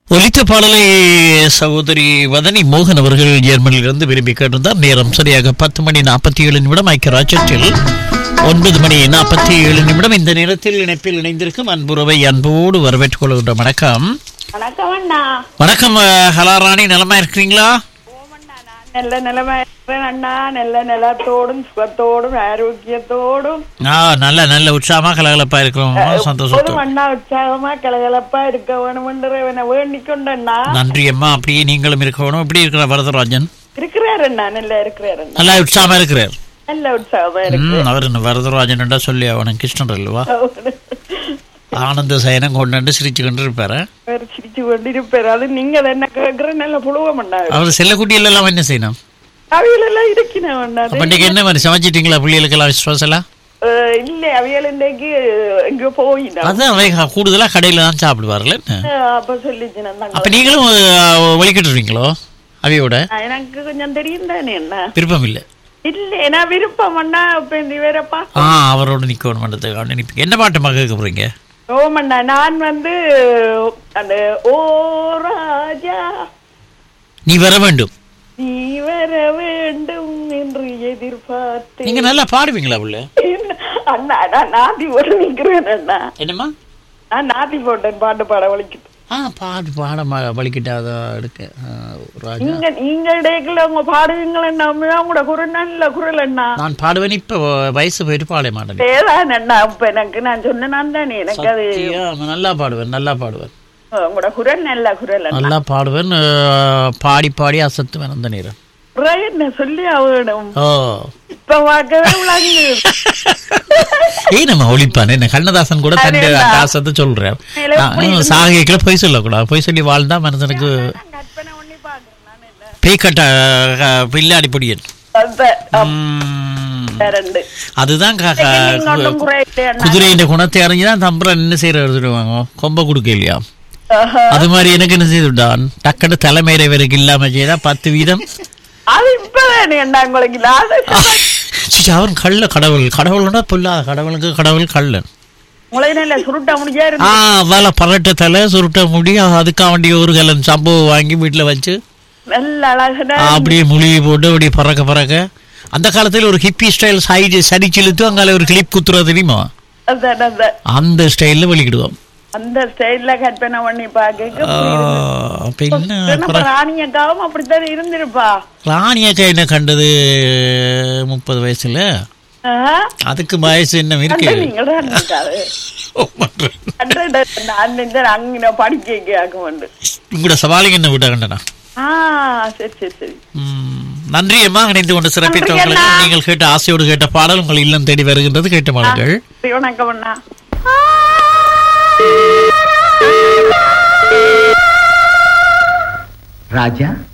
ஒலித்த பாடலை சகோதரி வதனி மோகன் அவர்கள் ஜெர்மனியிலிருந்து விரும்பி கேட்டிருந்தார் நேரம் சரியாக பத்து மணி நாற்பத்தி ஏழு நிமிடம் ஐக்கிய ராஜ்யத்தில் ஒன்பது மணி நாற்பத்தி ஏழு நிமிடம் இந்த நேரத்தில் இணைப்பில் இணைந்திருக்கும் அன்புறவை அன்போடு வரவேற்றுக் கொள்கின்ற வணக்கம் வணக்கம் அண்ணா வணக்கம் அஹ், ஹலாராணி நலமா இருக்கிறீங்களா நல்ல நிலைமை இருக்கிறேன் அண்ணா நல்ல நிலத்தோடும் சுகத்தோடும் ஆரோக்கியத்தோடும் ஆ நல்ல நல்ல உற்சாகமா கலகலப்பா இருக்கிறோம் பொதும் சந்தோஷத்தோடு அண்ணா உற்சாகமா கலகலப்பா இருக்க வேணுமென்றவனை வேண்டிக் கொண்டண்ணா நன்றி அம்மா அப்படியே நீங்களும் இருக்கணும் எப்படி இருக்கிற வரதராஜன் இருக்கிறார் அண்ணா நல்லா இருக்கிறார் அண்ணா நல்லா உற்சாகமா இருக்கிறார் நல்ல உற்சாகமா இருக்கு ம் அவர் என்ன வரதராஜன் சொல்லி அவனுக்கு கிருஷ்ணன் அல்லவா ஆனந்த சயனம் கொண்டு சிரிச்சு கொண்டு இருப்பாரு அவர் சிரிச்சு கொண்டிருப்பார் அது நீங்க என்ன கேட்கிற நல்ல புழுவம் அண்ணா அவர் செல்லக்குட்டி எல்லாம் என்ன செய்யணும் அவியல் எல்லாம் இருக்கிறேன் அண்ணா அப்ப இன்னைக்கு என்ன மாதிரி சமைச்சிட்டீங்களா பிள்ளைகளுக்கெல்லாம் விசுவாசலா அஹ் இல்ல அவியல் இன்றைக்கு எங்க போயினா அதான் அவை கூடுதலா கடையில தான் சாப்பிடுவார்கள் என்ன? அப்ப சொல்லிச்சு நான் அப்ப நீங்களும் அஹ், வலிக்கிட்டுருவீங்களோ அவையோட எனக்கு கொஞ்சம் தெரியும் தானே என்ன விருப்பம் இல்லை இல்ல நான் விருப்பம் அண்ணா இப்ப இந்த வேறப்பா ஆ அவரோட நிக்கணும் மண்டத்துக்கு நினைப்பீங்க என்ன பாட்டுமா கேட்க போறீங்க ஓமண்ணா நான் வந்து அந்த ஓ ராஜா நீ வர வேண்டும் நீ வர வேண்டும் என்று எதிர்பார்த்தேன் நீங்க நல்லா பாடுவீங்களா புள்ள அண்ணா நான் நாதி போட்டு நிக்கிறேன் அண்ணா என்னம்மா நான் நாதி போட்டேன் பாட்டு பாட வலிக்குது ஆ பாடு பாட வலிக்கிட்டாத எடுக்க ஆ, ராஜா நீங்க நீங்க இடையில உங்க பாடுவீங்களா உங்களோட குரல் நல்ல குரல் அண்ணா நான் பாடுவேன் இப்ப வயசு போயிட்டு பாட மாட்டேன் ஏதான் அண்ணா இப்ப எனக்கு நான் சொன்னேன் தானே எனக்கு அது சத்தியா, நல்லா பாடுவேன் நல்லா பாடுவேன் உங்களோட குரல் நல்ல குரல் அண்ணா நல்லா பாடுவேன் அஹ், பாடி பாடி அசத்துவேன் அந்த நேரம் குரல் என்ன சொல்லி ஆகணும் ஓ இப்ப பார்க்கவே விளங்குது ஏய் நம்ம ஒழிப்பான் என்ன கண்ணதாசன் கூட தன் அதேதான். ஆசத்தை சொல்றேன் மேல எப்படி நான் சாகைக்குள்ள பொய் சொல்லக்கூடாது பொய் சொல்லி வாழ்ந்தா மனுஷனுக்கு கற்பனை பண்ணி பாக்குறேன் நான் என்ன பேய்கட்ட பில்லாடி பொடியன் அதான் உம், ரெண்டு அதுதான் க- க- நீங்க ஒன்றும் குறையில்லை அண்ணா குதிரையின் குணத்தை அறிஞ்சுதான் தம்புரன் என்ன செய்யற எடுத்துடுவாங்க கொம்ப கொடுக்க இல்லையா ஆஹா. அது மாதிரி எனக்கு என்ன செய்து விட்டான் டக்குனு தலைமையில இவருக்கு இல்லாம செய்தா பத்து வீதம் அது இப்பதானே அண்ணா உங்களுக்கு லாத சி, அவன் கள்ள கடவுள் கடவுள்னா பொல்லாத கடவுளுக்கு கடவுள் கள்ளன் முளை நல்ல சுருட்ட முடியா ஆ இருந்து வேலை பரட்ட தலை சுருட்ட முடி அதுக்காக வேண்டிய ஒரு கலன் சம்பவம் வாங்கி வீட்டுல வச்சு நல்ல அழகனா அப்படியே முழுகி போட்டு அப்படியே பறக்க பறக்க அந்த காலத்துல ஒரு ஹிப்பி ஸ்டைல் சைடு சரிச்சு இழுத்து அங்கால ஒரு கிளிப் குத்துறா தெரியுமா அதான் அதான் அந்த ஸ்டைல்ல வெளிக்கிடுவோம் அந்த ஸ்டைல்ல கற்பனை பண்ணி பாக்க ஆ, அப்ப என்ன நம்ம ராணியக்காவும் அப்படித்தான் இருந்திருப்பா ராணியக்கா என்ன கண்டது முப்பது வயசுல ஆஹா. அதுக்கு வயசு என்ன இருக்கு கண்டு நீங்களா இருந்திருக்காரு. கண்டு நான் இந்த அங்க படிக்க கேட்க வந்து உங்களோட சவாலிங்க என்ன விட்டா கண்டனா ஆ சரி சரி சரி ம், நன்றி அம்மா இணைந்து கொண்டு நன்றி சிறப்பித்தவர்களுக்கு அண்ணா. நீங்கள் கேட்ட ஆசையோடு கேட்ட பாடல் உங்கள் இல்லம் தேடி வருகின்றது கேட்ட பாடல்கள் சரி, வணக்கம் அண்ணா ராஜா